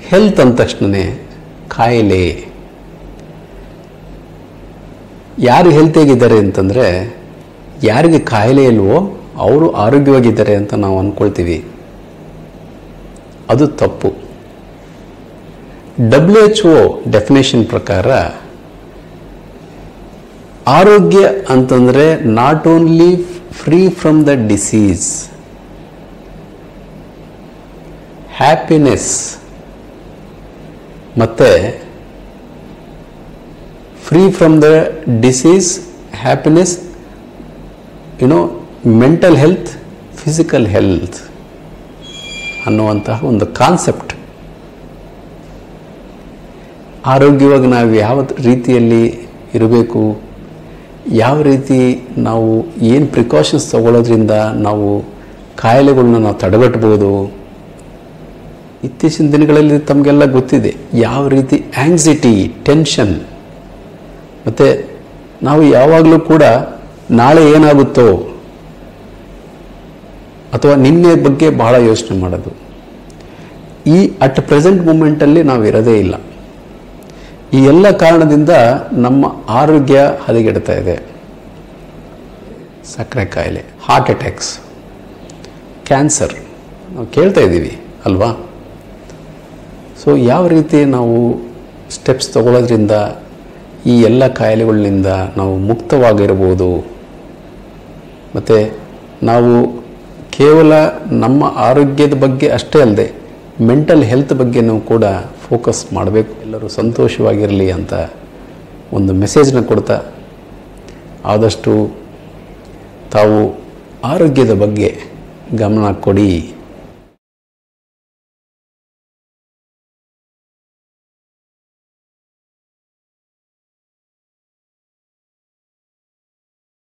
health ಅಂದ ತಕ್ಷಣವೇ ಕಾಯಿಲೆ ಯಾರು ಹೆಲ್ತಿಯಾಗಿದ್ದಾರೆ ಅಂತಂದರೆ ಯಾರಿಗೆ ಕಾಯಿಲೆ ಇಲ್ವೋ ಅವರು ಆರೋಗ್ಯವಾಗಿದ್ದಾರೆ ಅಂತ ನಾವು ಅಂದ್ಕೊಳ್ತೀವಿ ಅದು ತಪ್ಪು ಡಬ್ಲ್ಯೂ ಎಚ್ ಒ ಡೆಫಿನೇಷನ್ ಪ್ರಕಾರ ಆರೋಗ್ಯ ಅಂತಂದರೆ not only free from the disease happiness ಮತ್ತು free from the disease happiness you know mental health physical health ಅನ್ನುವಂತಹ ಒಂದು ಕಾನ್ಸೆಪ್ಟ್ ಆರೋಗ್ಯವಾಗಿ ನಾವು ಯಾವ ರೀತಿಯಲ್ಲಿ ಇರಬೇಕು ಯಾವ ರೀತಿ ನಾವು ಏನು ಪ್ರಿಕಾಷನ್ಸ್ ತಗೊಳ್ಳೋದ್ರಿಂದ ನಾವು ಕಾಯಿಲೆಗಳನ್ನ ನಾವು ತಡೆಗಟ್ಬೋದು ಇತ್ತೀಚಿನ ದಿನಗಳಲ್ಲಿ ತಮಗೆಲ್ಲ ಗೊತ್ತಿದೆ ಯಾವ ರೀತಿ ಆಂಗ್ಸೈಟಿ ಟೆನ್ಷನ್ ಮತ್ತು ನಾವು ಯಾವಾಗಲೂ ಕೂಡ ನಾಳೆ ಏನಾಗುತ್ತೋ ಅಥವಾ ನಿನ್ನೆ ಬಗ್ಗೆ ಬಹಳ ಯೋಚನೆ ಮಾಡೋದು ಈ ಅಟ್ ಪ್ರೆಸೆಂಟ್ ಮೂಮೆಂಟಲ್ಲಿ ನಾವು ಇರೋದೇ ಇಲ್ಲ ಈ ಎಲ್ಲ ಕಾರಣದಿಂದ ನಮ್ಮ ಆರೋಗ್ಯ ಹದಗೆಡ್ತಾ ಇದೆ ಸಕ್ಕರೆ ಕಾಯಿಲೆ ಹಾರ್ಟ್ ಅಟ್ಯಾಕ್ಸ್ ಕ್ಯಾನ್ಸರ್ ನಾವು ಕೇಳ್ತಾ ಇದ್ದೀವಿ ಅಲ್ವಾ ಸೊ ಯಾವ ರೀತಿ ನಾವು ಸ್ಟೆಪ್ಸ್ ತಗೊಳ್ಳೋದ್ರಿಂದ ಈ ಎಲ್ಲ ಕಾಯಿಲೆಗಳಿಂದ ನಾವು ಮುಕ್ತವಾಗಿರ್ಬೋದು ಮತ್ತು ನಾವು ಕೇವಲ ನಮ್ಮ ಆರೋಗ್ಯದ ಬಗ್ಗೆ ಅಷ್ಟೇ ಅಲ್ಲದೆ ಮೆಂಟಲ್ ಹೆಲ್ತ್ ಬಗ್ಗೆನೂ ಕೂಡ ಫೋಕಸ್ ಮಾಡಬೇಕು ಎಲ್ಲರೂ ಸಂತೋಷವಾಗಿರಲಿ ಅಂತ ಒಂದು ಮೆಸೇಜ್ನ ಕೊಡ್ತಾ ಆದಷ್ಟು ತಾವು ಆರೋಗ್ಯದ ಬಗ್ಗೆ ಗಮನ ಕೊಡಿ